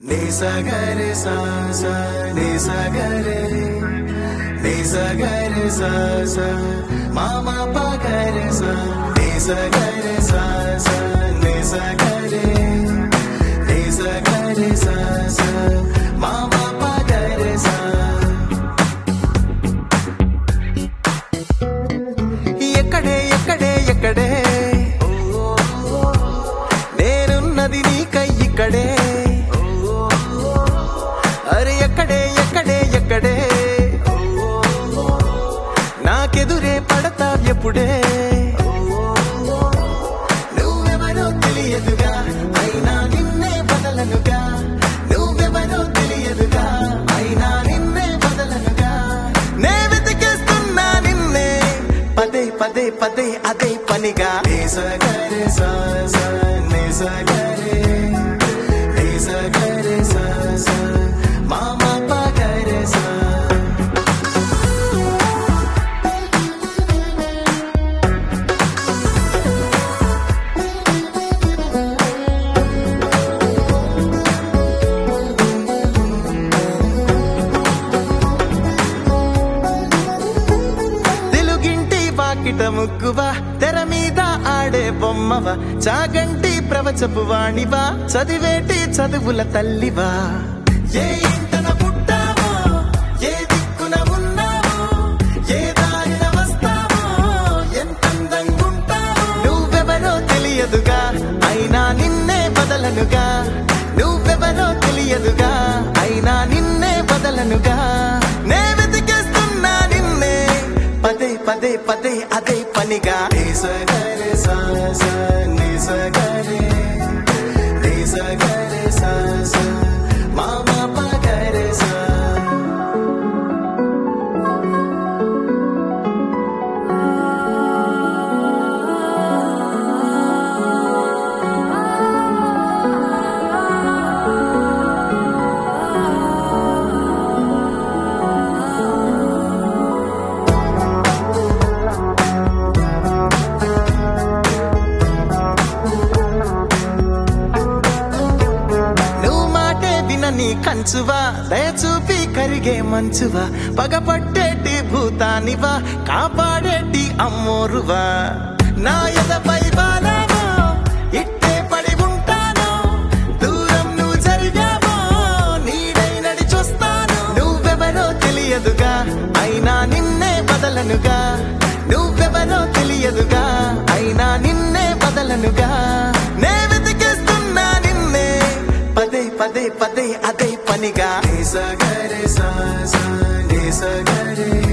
నిసగరి సా సా నిసగరి నిసగరి సా సా మామ పగరి సా నిసగరి సా సా నిసగరి నిసగరి సా సా మామ పగరి సా ఎక్కడే ఎక్కడే ఎక్కడే నేనున్నది నీకై ఇక్కడే అరే ఎక్కడే ఎక్కడే ఎక్కడే నాకెదురే పడతావ్యప్పుడే నువ్వెవరో తెలియదుగా అయినా నిన్నే బదలనుగా నువ్వెవరో తెలియదుగా అయినా నిన్నే బదలనుగా నే వెతికేస్తున్నా నిన్నే పదే పదే పదే అదే పనిగా నిసగరే సా సా నిసగరే నిసగరే సా సా మామ పగరే సా తెలుగింటి వాకిట ముగ్గువా తెర మీద ఆడే బొమ్మవా చాగంటి ప్రవచపు వాణివా చదివేటి చదువుల తల్లివా ఏ ఇంటన పుట్టావో ఏ దిక్కున ఉన్నావో ఏ దారిన వస్తావో ఎంతందంగుంటావో నువ్వెవరో తెలియదుగా అయినా నిన్నే బదలనుగా నువ్వెవరో తెలియదుగా అయినా నిన్నే బదలనుగా నే వెతికేస్తున్నా నిన్నే పదే పదే పదే అదే పనిగా నిసగరే సా సా నిసగరే నిసగరే సా సా మామ పగరే సా నువ్వు మాటే వినని కంచువా దయచూపి కరిగే మంచువా పగపట్టేటి భూతానివా కాపాడేటి అమ్మోరువా నా ఎదపై బాలావో ఇట్టే పడి ఉంటాను దూరం నువ్వు జరిగావో నీడై నడి చూస్తాను నువ్వెవరో తెలియదుగా అయినా నిన్నే బదలనుగా నువ్వెవరో తెలియదుగా అయినా నిన్నే బదలనుగా నే వెతికేస్తున్నా నిన్నే పదే పదే పదే అదే పనిగా నిసగరే సా సా నిసగరే